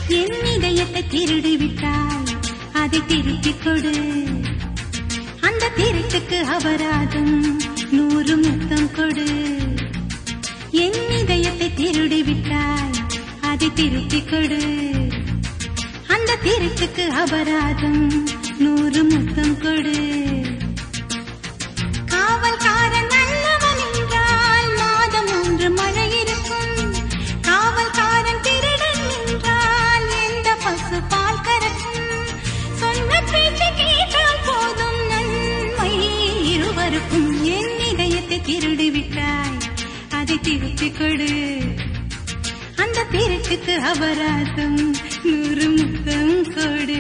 என் இதயத்தை திருடி விட்டாய் அதை திருப்பிக் கொடு அந்த திருட்டுக்கு அபராதம் நூறு முத்தம் கொடு என் இதயத்தை திருடி விட்டாய் அதை திருப்பிக் கொடு அந்த திருட்டுக்கு அபராதம் நூறு முத்தம் கொடு காவல்காரன் நல்லவன் என்றால் மாதம் ஒன்று மழை இருக்கும் காவல்காரன் திருடன் என்றால் எந்த பசு பால் கறக்கும் சொன்ன பேச்சு கேட்டால் போதும் நன்மை இருவருக்கும் என் இதயத்தை திருடி விட்டாய் அதை திருப்பிக் கொடு அந்த திருட்டுக்கு அபராதம் நூறு முத்தம் கொடு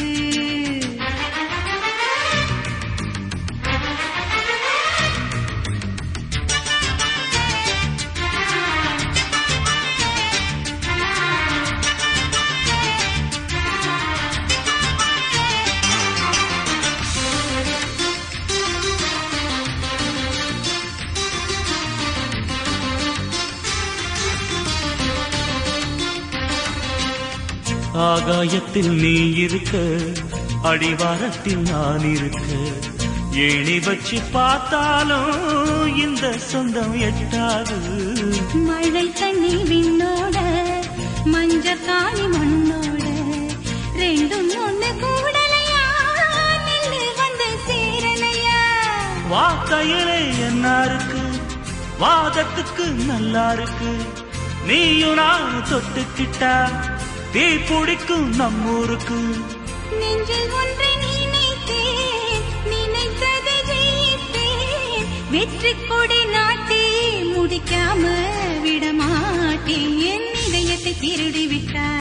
ஆகாயத்தில் நீ இருக்க அடிவாரத்தில் நான் இருக்க ஏணி வச்சு பார்த்தாலும் இந்த சொந்தம் எட்டாது மழை தண்ணி விண்ணோட மஞ்ச காணி மண்ணோட ரெண்டும் ஒண்ணு கூடலையா நில்லு வந்து சேரலையா வார்த்தையிலே என்ன இருக்கு வாதத்துக்கு நல்லா இருக்கு நீயும் நான் தொட்டுக்கிட்டா தீ பிடிக்கும் நம்மூருக்கு நெஞ்சில் ஒன்றை நினைத்தேன் நினைத்ததை ஜெயிப்பேன் வெற்றி கொடி நாட்டி முடிக்காம விடமாட்டேன் என் இதயத்தை திருடி விட்டார்